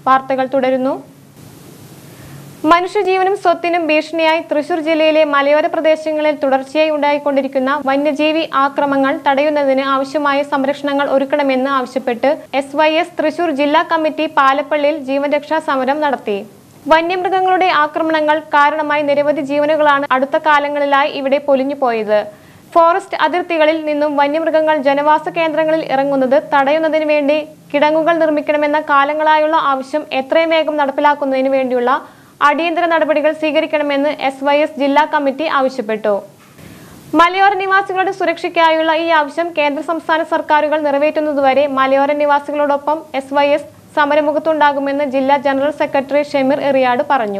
വാർത്തകൾ തുടരുന്നു മനുഷ്യജീവനും സ്വത്തിനും ഭീഷണിയായി തൃശൂർ ജില്ലയിലെ മലയോര പ്രദേശങ്ങളിൽ തുടർച്ചയായി ഉണ്ടായിക്കൊണ്ടിരിക്കുന്ന വന്യജീവി ആക്രമങ്ങൾ തടയുന്നതിന് ആവശ്യമായ സംരക്ഷണങ്ങൾ ഒരുക്കണമെന്ന് ആവശ്യപ്പെട്ട് എസ് വൈ എസ് തൃശൂർ ജില്ലാ കമ്മിറ്റി പാലപ്പള്ളിയിൽ ജീവൻരക്ഷാ സമരം നടത്തി വന്യമൃഗങ്ങളുടെ ആക്രമണങ്ങൾ കാരണമായി നിരവധി ജീവനുകളാണ് അടുത്ത കാലങ്ങളിലായി ഇവിടെ പൊലിഞ്ഞുപോയത് ഫോറസ്റ്റ് അതിർത്തികളിൽ നിന്നും വന്യമൃഗങ്ങൾ ജനവാസ കേന്ദ്രങ്ങളിൽ ഇറങ്ങുന്നത് തടയുന്നതിന് വേണ്ടി കിടങ്ങുകൾ നിർമ്മിക്കണമെന്ന കാലങ്ങളായുള്ള ആവശ്യം എത്രയും വേഗം നടപ്പിലാക്കുന്നതിന് വേണ്ടിയുള്ള അടിയന്തര നടപടികൾ സ്വീകരിക്കണമെന്ന് എസ് വൈ എസ് ജില്ലാ കമ്മിറ്റി ആവശ്യപ്പെട്ടു മലയോര നിവാസികളുടെ സുരക്ഷയ്ക്കായുള്ള ഈ ആവശ്യം കേന്ദ്ര സംസ്ഥാന സർക്കാരുകൾ നിറവേറ്റുന്നതുവരെ മലയോര നിവാസികളോടൊപ്പം എസ് വൈ എസ് സമരമുഖത്തുണ്ടാകുമെന്ന് ജില്ലാ ജനറൽ സെക്രട്ടറി ഷെമീർ എറിയാട് പറഞ്ഞു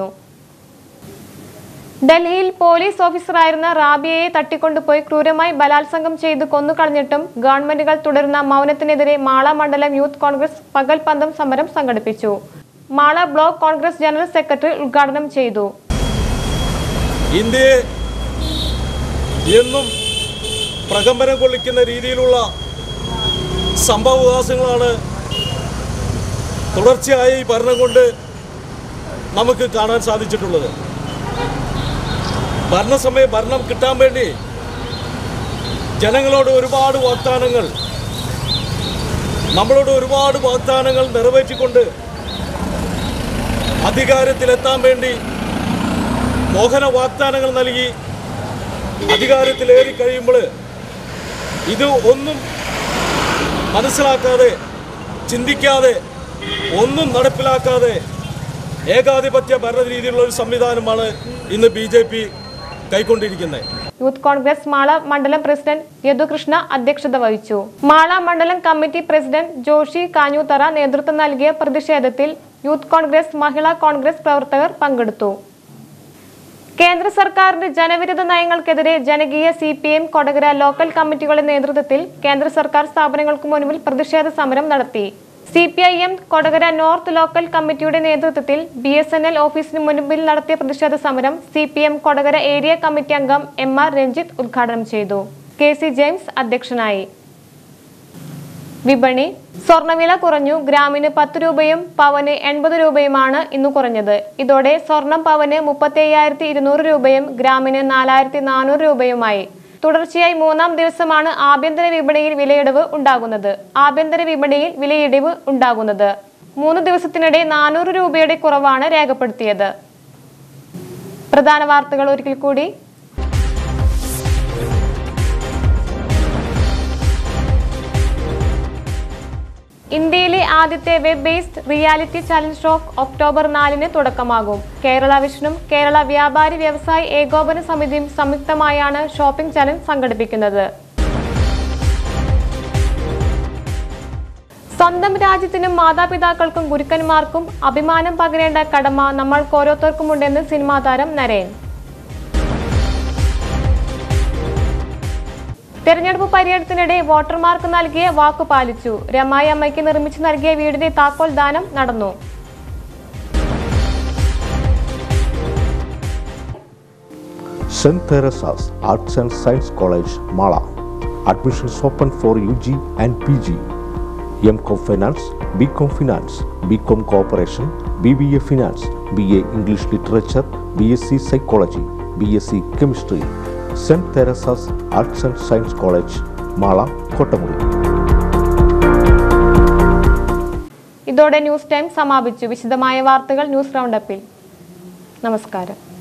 ഡൽഹിയിൽ പോലീസ് ഓഫീസറായിരുന്ന റാബിയയെ തട്ടിക്കൊണ്ടുപോയി ക്രൂരമായി ബലാത്സംഗം ചെയ്ത് കൊന്നുകളഞ്ഞിട്ടും ഗവൺമെന്റുകൾ തുടരുന്ന മൗനത്തിനെതിരെ മാള മണ്ഡലം യൂത്ത് കോൺഗ്രസ് പകൽപന്തം സമരം സംഘടിപ്പിച്ചു Mala block Congress general secretary ഉദ്ഘാടനം ചെയ്തു ഇന്ത്യയെ എന്നും പ്രകമ്പനം കൊള്ളിക്കുന്ന രീതിയിലുള്ള സംഭവവികാസങ്ങളാണ് തുടർച്ചയായി ഈ ഭരണം കൊണ്ട് നമുക്ക് കാണാൻ സാധിച്ചിട്ടുള്ളത് ഭരണസമയം ഭരണം കിട്ടാൻ വേണ്ടി ജനങ്ങളോട് ഒരുപാട് വാഗ്ദാനങ്ങൾ നമ്മളോട് ഒരുപാട് വാഗ്ദാനങ്ങൾ നിറവേറ്റിക്കൊണ്ട് അധികാരത്തിലെത്താൻ വേണ്ടി മോഹന വാഗ്ദാനങ്ങൾ നൽകി അധികാരത്തിലേറി കഴിയുമ്പോൾ ഇത് ഒന്നും മനസ്സിലാക്കാതെ ചിന്തിക്കാതെ ഒന്നും നടപ്പിലാക്കാതെ ഏകാധിപത്യ ഭരണ രീതിയിലുള്ള ഒരു സംവിധാനമാണ് ഇന്ന് ബി ജെ പി കൈക്കൊണ്ടിരിക്കുന്നത് യൂത്ത് കോൺഗ്രസ് മാള മണ്ഡലം പ്രസിഡന്റ് യദുകൃഷ്ണ അധ്യക്ഷത വഹിച്ചു മാള മണ്ഡലം കമ്മിറ്റി പ്രസിഡന്റ് ജോഷി കാഞ്ഞൂത്തറ നേതൃത്വം നൽകിയ പ്രതിഷേധത്തിൽ യൂത്ത് കോൺഗ്രസ് മഹിളാ കോൺഗ്രസ് പ്രവർത്തകർ പങ്കെടുത്തു കേന്ദ്ര സർക്കാരിന്റെ ജനവിരുദ്ധ നയങ്ങൾക്കെതിരെ ജനകീയ C P M Kodakara local കമ്മിറ്റികളുടെ നേതൃത്വത്തിൽ കേന്ദ്ര സർക്കാർ സ്ഥാപനങ്ങൾക്ക് മുൻപിൽ പ്രതിഷേധ സമരം നടത്തി C P I M Kodakara north local കമ്മിറ്റിയുടെ നേതൃത്വത്തിൽ ബി എസ് എൻ എൽ ഓഫീസിന് മുൻപിൽ നടത്തിയ പ്രതിഷേധ സമരം C P M Kodakara area committee അംഗം എം ആർ രഞ്ജിത്ത് ഉദ്ഘാടനം ചെയ്തു കെ സി ജെയിംസ് അധ്യക്ഷനായി വിപണി സ്വർണ്ണവില കുറഞ്ഞു ഗ്രാമിന് പത്ത് രൂപയും പവന് എൺപത് രൂപയുമാണ് ഇന്ന് കുറഞ്ഞത് ഇതോടെ സ്വർണം പവന് മുപ്പത്തി അയ്യായിരത്തി ഇരുന്നൂറ് രൂപയും ഗ്രാമിന് നാലായിരത്തി നാനൂറ് രൂപയുമായി തുടർച്ചയായി മൂന്നാം ദിവസമാണ് ആഭ്യന്തര വിപണിയിൽ വിലയിടിവ് ഉണ്ടാകുന്നത് ആഭ്യന്തര വിപണിയിൽ വിലയിടിവ് ഉണ്ടാകുന്നത് മൂന്ന് ദിവസത്തിനിടെ നാനൂറ് രൂപയുടെ കുറവാണ് രേഖപ്പെടുത്തിയത് പ്രധാന വാർത്തകൾ ഒരിക്കൽ കൂടി ഇന്ത്യയിലെ ആദ്യത്തെ web based reality challenge show October നാലിന് തുടക്കമാകും കേരള വിഷനും കേരള വ്യാപാരി വ്യവസായി ഏകോപന സമിതിയും സംയുക്തമായാണ് ഷോപ്പിംഗ് ചലഞ്ച് സംഘടിപ്പിക്കുന്നത് സ്വന്തം രാജ്യത്തിനും മാതാപിതാക്കൾക്കും ഗുരുക്കന്മാർക്കും അഭിമാനം പകരേണ്ട കടമ നമ്മൾക്ക് ഓരോരുത്തർക്കുമുണ്ടെന്ന് സിനിമാ താരം നരേൻ തെരഞ്ഞെടുപ്പ് പര്യടനത്തിനിടെ വോട്ടർമാർക്ക് നൽകിയ വാക്കു പാലിച്ചു രമായി അമ്മയ്ക്ക് നിർമ്മിച്ചു നൽകിയ വീടിന്റെ താക്കോൽ ദാനം നടന്നു St. Teresa's Arts and Science College, Mala. Admissions open for UG and PG. MCom Finance, BCom Finance, BCom Cooperation, BBA Finance, BA English Literature, BSc Psychology, BSc Chemistry. St. Teresa's Arts and Science College, Mala, Kotamuri. ഇതോടെ news time സമാപിച്ചു വിശദമായ വാർത്തകൾ news റൗണ്ടപ്പിൽ നമസ്കാരം